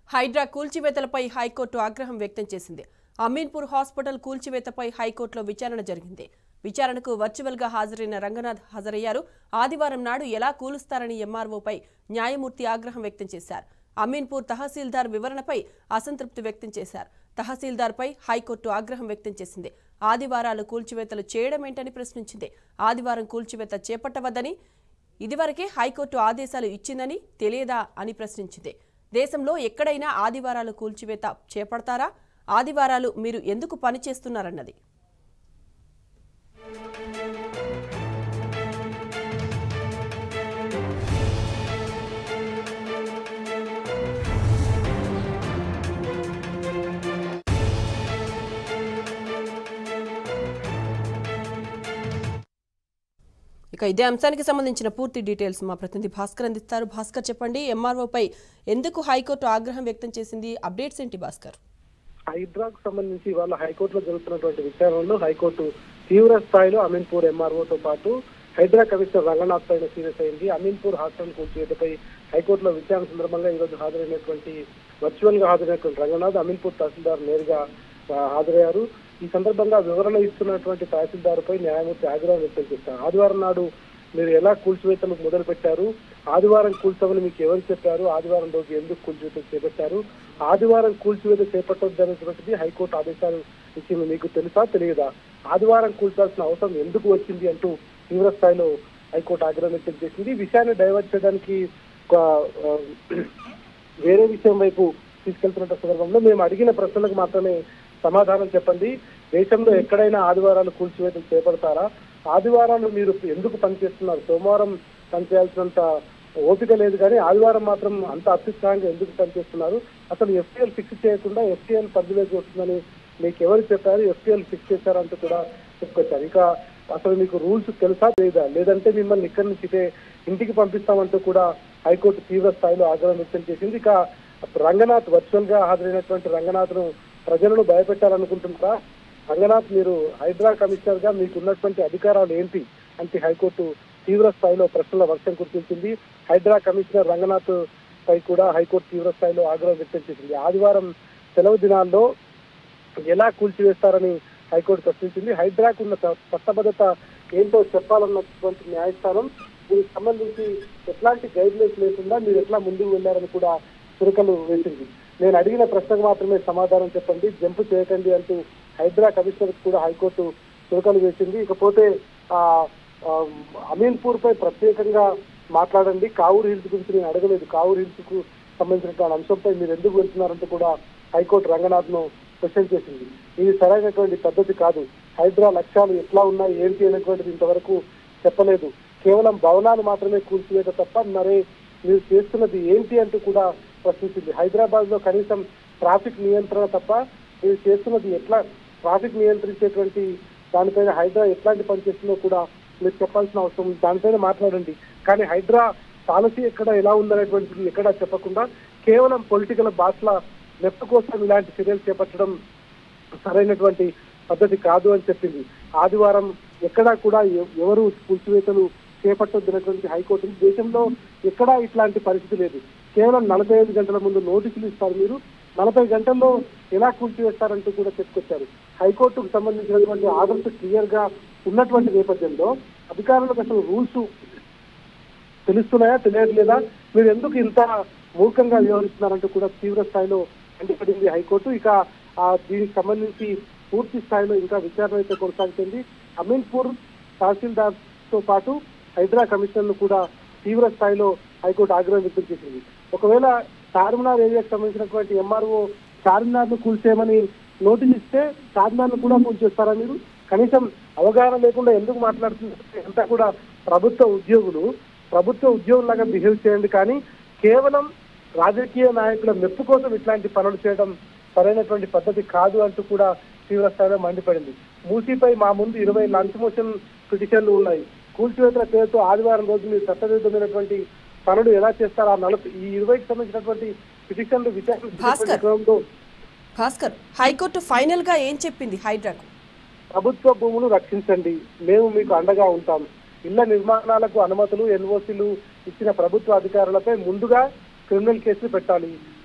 Hydraa కూల్చివేతలపై high court ఆగ్రహం వ్యక్తం చేసింది అమీన్పూర్ హాస్పిటల్ కూల్చివేతపై హైకోర్టులో విచారణ జరిగింది విచారణకు వర్చువల్ గా హాజరైన రంగనాథ్ హాజరయ్యారు ఆదివారం నాడు ఎలా కూలుస్తారని ఎంఆర్ఓపై న్యాయమూర్తి ఆగ్రహం వ్యక్తం చేశారు అమీన్పూర్ తహసీల్దార్ వివరణపై అసంతృప్తి వ్యక్తం చేశారు తహసీల్దార్పై హైకోర్టు ఆగ్రహం వ్యక్తం చేసింది ఆదివారాలు కూల్చివేతలు చేయడమేంటని ప్రశ్నించింది ఆదివారం కూల్చివేత చేపట్టవద్దని ఇదివరకే హైకోర్టు ఆదేశాలు ఇచ్చిందని తెలియదా అని ప్రశ్నించింది దేశంలో ఎక్కడైనా ఆదివారాలు కూల్చివేత చేపడతారా ఆదివారాలు మీరు ఎందుకు పనిచేస్తున్నారన్నది ఇక ఇదే అంశానికి సంబంధించిన పూర్తి డీటెయిల్స్ మా ప్రతినిధి భాస్కర్ అందిస్తారు భాస్కర్ చెప్పండి ఎంఆర్ఓపై ఎందుకు హైకోర్టు ఆగ్రహం వ్యక్తం చేసింది అప్డేట్స్ ఏంటి భాస్కర్ హైడ్రాకు సంబంధించి ఇవాళ హైకోర్టులో జరుగుతున్నటువంటి విచారణలో హైకోర్టు తీవ్ర స్థాయిలో అమీన్పూర్ ఎంఆర్ఓతో పాటు హైడ్రా కమిషనర్ రంగనాథ్ పైన సీరియస్ అయింది అమీన్పూర్ హాస్టల్ కూల్చివేతపై హైకోర్టులో విచారణ సందర్భంగా ఈ రోజు హాజరైనటువంటి వర్చువల్ గా హాజరైనటువంటి రంగనాథ్ అమీన్పూర్ తహసీల్దార్ నేరుగా ఆ, హాజరయ్యారు ఈ సందర్భంగా వివరణ ఇస్తున్నటువంటి తహసీల్దార్పై న్యాయమూర్తి ఆగ్రహం వ్యక్తం చేశారు ఆదివారం నాడు మీరు ఎలా కూల్చివేతలు మొదలు పెట్టారు ఆదివారం కూల్చమని మీకు ఎవరు చెప్పారు ఆదివారం రోజు ఎందుకు కూల్చివేత చేపట్టారు ఆదివారం కూల్చివేత చేపట్టొద్దనేటువంటిది హైకోర్టు ఆదేశాలు ఇచ్చింది మీకు తెలుసా తెలియదా ఆదివారం కూల్చాల్సిన అవసరం ఎందుకు వచ్చింది అంటూ తీవ్ర స్థాయిలో హైకోర్టు ఆగ్రహం వ్యక్తం చేసింది ఈ విషయాన్ని డైవర్ట్ చేయడానికి ఒక ఆ, వేరే విషయం వైపు తీసుకెళ్తున్న సందర్భంలో మేము అడిగిన ప్రశ్నలకు మాత్రమే సమాధానం చెప్పండి దేశంలో ఎక్కడైనా ఆదివారాలు కూల్చివేతలు చేపడతారా ఆదివారాలు మీరు ఎందుకు పనిచేస్తున్నారు సోమవారం పనిచేయాల్సినంత ఓపిక లేదు కానీ ఆదివారం మాత్రం అంత అత్యుత్సాహంగా ఎందుకు పనిచేస్తున్నారు అసలు ఎఫ్టీఎల్ ఫిక్స్ చేయకుండా ఎఫ్టీఎల్ పరిధిలోకి వస్తుందని మీకు ఎవరు చెప్పారు ఎఫ్టీఎల్ ఫిక్స్ చేశారంటూ కూడా చెప్పుకొచ్చారు ఇక అసలు మీకు రూల్స్ తెలుసా లేదా లేదంటే మిమ్మల్ని ఇక్కడి నుంచి ఇటే ఇంటికి పంపిస్తామంటూ కూడా హైకోర్టు తీవ్ర స్థాయిలో ఆగ్రహం వ్యక్తం చేసింది ఇక రంగనాథ్ వర్చువల్ గా హాజరైనటువంటి రంగనాథ్ ను ప్రజలను భయపెట్టాలనుకుంటున్నారా రంగనాథ్ మీరు హైడ్రా కమిషనర్ గా మీకు ఉన్నటువంటి అధికారాలు ఏంటి అంటే హైకోర్టు తీవ్ర స్థాయిలో ప్రశ్నల వర్షం కురిపించింది హైడ్రా కమిషనర్ రంగనాథ్ పై కూడా హైకోర్టు తీవ్ర స్థాయిలో ఆగ్రహం వ్యక్తం చేసింది ఆదివారం సెలవు దినాల్లో ఎలా కూల్చివేస్తారని హైకోర్టు ప్రశ్నించింది హైడ్రాకు ఉన్న చ- చట్టబద్ధత ఏంటో చెప్పాలన్నటువంటి న్యాయస్థానం దీనికి సంబంధించి ఎట్లాంటి గైడ్ లైన్స్ లేకుండా మీరు ఎట్లా ముందుకు వెళ్ళారని కూడా చురకలు వేసింది నేను అడిగిన ప్రశ్నకు మాత్రమే సమాధానం చెప్పండి జంపు చేయకండి అంటూ హైడ్రా కమిషనర్ కూడా హైకోర్టు చురకలు వేసింది ఇకపోతే ఆ ఆ, అమీన్పూర్ పై ప్రత్యేకంగా మాట్లాడండి కావూరు హిల్స్ గురించి నేను అడగలేదు కావూరు హిల్స్ కు సంబంధించిన అంశంపై మీరు ఎందుకు వెళ్తున్నారంటూ కూడా హైకోర్టు రంగనాథ్ ను క్వశ్చన్ చేసింది ఇది సరైనటువంటి పద్ధతి కాదు హైడ్రా లక్ష్యాలు ఎట్లా ఉన్నాయి ఏంటి అనేటువంటిది ఇంతవరకు చెప్పలేదు కేవలం భవనాలు మాత్రమే కూల్చివేత తప్ప మరే మీరు చేస్తున్నది ఏంటి అంటూ కూడా ప్రశ్నించింది హైదరాబాద్ లో కనీసం ట్రాఫిక్ నియంత్రణ తప్ప మీరు చేస్తున్నది ఎట్లా ట్రాఫిక్ నియంత్రించేటువంటి దానిపైన హైడ్రా ఎట్లాంటి పని చేస్తుందో కూడా మీరు చెప్పాల్సిన అవసరం ఉంది దానిపైన మాట్లాడండి కానీ హైడ్రా పాలసీ ఎక్కడ ఎలా ఉందనేటువంటిది ఎక్కడా చెప్పకుండా కేవలం పొలిటికల్ బాస్ల లెఫ్ట్ కోసం ఇలాంటి చర్యలు చేపట్టడం సరైనటువంటి పద్ధతి కాదు అని చెప్పింది ఆదివారం ఎక్కడా కూడా ఎ- ఎవరు కూల్చివేతలు చేపట్టొద్దునటువంటి హైకోర్టు ఉంది. దేశంలో ఎక్కడా ఇట్లాంటి పరిస్థితి లేదు కేవలం నలభై ఐదు గంటల ముందు నోటీసులు ఇస్తారు మీరు నలభై గంటల్లో ఎలా కూల్చివేస్తారంటూ కూడా చెప్పుకొచ్చారు హైకోర్టుకు సంబంధించినటువంటి ఆర్డర్స్ క్లియర్ గా ఉన్నటువంటి నేపథ్యంలో అధికారులకు అసలు రూల్స్ తెలుస్తున్నాయా తెలియట్లేదా మీరు ఎందుకు ఇంత మూర్ఖంగా వ్యవహరిస్తున్నారంటూ కూడా తీవ్ర స్థాయిలో మండిపడింది హైకోర్టు ఇక ఆ దీనికి సంబంధించి పూర్తి స్థాయిలో ఇంకా విచారణ అయితే కొనసాగుతుంది అమీన్పూర్ తహసీల్దార్ తో పాటు హైడ్రా కమిషనర్ ను కూడా తీవ్ర స్థాయిలో హైకోర్టు ఆగ్రహం వ్యక్తం చేసింది ఒకవేళ చార్మినార్ ఏరియాకి సంబంధించినటువంటి ఎంఆర్ఓ చార్మినార్ ను కూల్చేయమని నోటీస్ ఇస్తే చార్మినార్ ను కూడా కూల్చేస్తారా మీరు కనీసం అవగాహన లేకుండా ఎందుకు మాట్లాడుతున్నారు అంతా కూడా ప్రభుత్వ ఉద్యోగులు ప్రభుత్వ ఉద్యోగులాగా బిహేవ్ చేయండి కానీ కేవలం రాజకీయ నాయకుల మెప్పు కోసం ఇట్లాంటి పనులు చేయడం సరైనటువంటి పద్ధతి కాదు అంటూ కూడా తీవ్ర స్థాయిలో మండిపడింది మూసీపై మా ముందు ఇరవై లంచ్ మోషన్ పిటిషన్లు ఉన్నాయి కూల్చివేతల పేరుతో ఆదివారం రోజు మీరు చట్టవిరుద్ధమైనటువంటి పనులు ఎలా చేస్తారు ఆ నలభై ఈ ఇరవైకి సంబంధించినటువంటి పిటిషన్లు భాస్కర్. విచారణ భాస్కర్ హైకోర్టు ఫైనల్ గా ఏం చెప్పింది హైడ్రాకు ప్రభుత్వ భూములు రక్షించండి మేము మీకు అండగా ఉంటాం ఇళ్ల నిర్మాణాలకు అనుమతులు ఎన్ఓసీలు ఇచ్చిన ప్రభుత్వ అధికారులపై ముందుగా క్రిమినల్ కేసులు పెట్టాలి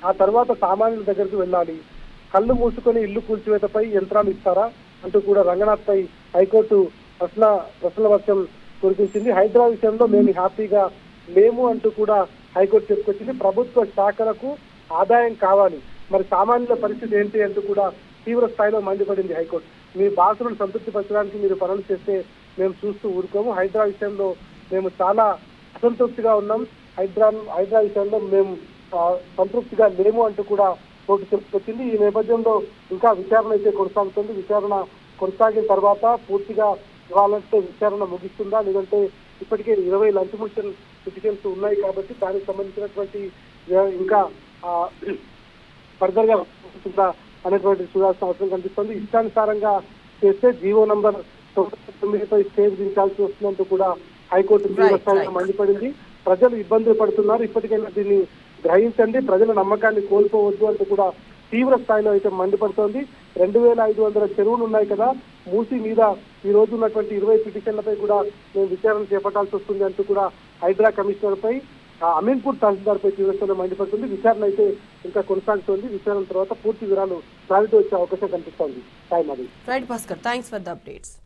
ఆ తర్వాత సామాన్యుల దగ్గరికి వెళ్ళాలి కళ్ళు మూసుకొని ఇల్లు కూల్చివేతపై యంత్రాలు ఇస్తారా అంటూ కూడా రంగనాథ్ పై హైకోర్టు ప్రశ్న ప్రశ్నల వర్షం కురిపించింది హైదరాబాద్ విషయంలో మేము హ్యాపీగా లేము అంటూ కూడా హైకోర్టు చెప్పుకొచ్చింది ప్రభుత్వ శాఖలకు ఆదాయం కావాలి మరి సామాన్యుల పరిస్థితి ఏంటి అంటూ కూడా తీవ్ర స్థాయిలో మండిపడింది హైకోర్టు మీ బాసులను సంతృప్తి పరచడానికి మీరు పనులు చేస్తే మేము చూస్తూ ఊరుకోము హైదరాబాద్ విషయంలో మేము చాలా అసంతృప్తిగా ఉన్నాం హైదరాబాద్ హైదరాబాద్ విషయంలో మేము ఆ, సంతృప్తిగా లేము అంటూ కూడా కోర్టు చెప్పుకొచ్చింది ఈ నేపథ్యంలో ఇంకా విచారణ అయితే కొనసాగుతుంది విచారణ కొనసాగిన తర్వాత పూర్తిగా ఇవ్వాలంటే విచారణ ముగిస్తుందా లేదంటే ఇప్పటికే ఇరవై లంచ్ మోషన్ పిటిషన్స్ ఉన్నాయి కాబట్టి దానికి సంబంధించినటువంటి ఆ, ఇంకా ఫర్దర్ గా ఉంటుందా అనేటువంటి చూడాల్సిన అవసరం కనిపిస్తుంది ఇష్టానుసారంగా చేస్తే జీవో నంబర్ తొమ్మిది తొమ్మిదిపై స్టే విధించాల్సి వస్తుందంటూ కూడా హైకోర్టు తీవ్ర Right, స్థాయిలో right. మండిపడింది ప్రజలు ఇబ్బందులు పడుతున్నారు ఇప్పటికైనా దీన్ని గ్రహించండి ప్రజల నమ్మకాన్ని కోల్పోవద్దు అంటూ కూడా తీవ్ర స్థాయిలో అయితే మండిపడుతోంది రెండు వేల ఐదు వందల చెరువులు ఉన్నాయి కదా మూసి మీద ఈ రోజు ఉన్నటువంటి ఇరవై పిటిషన్లపై కూడా మేము విచారణ చేపట్టాల్సి వస్తుంది అంటూ కూడా హైడ్రా కమిషనర్ పై ఆ, అమీన్పూర్ తహసీల్దార్ పై తీవ్ర స్థాయిలో మండిపడుతుంది విచారణ అయితే ఇంకా కొనసాగుతోంది విచారణ తర్వాత పూర్తి వివరాలు క్లారిటీ వచ్చే అవకాశం కనిపిస్తోంది సాయి మరి right Bhaskar thanks for the updates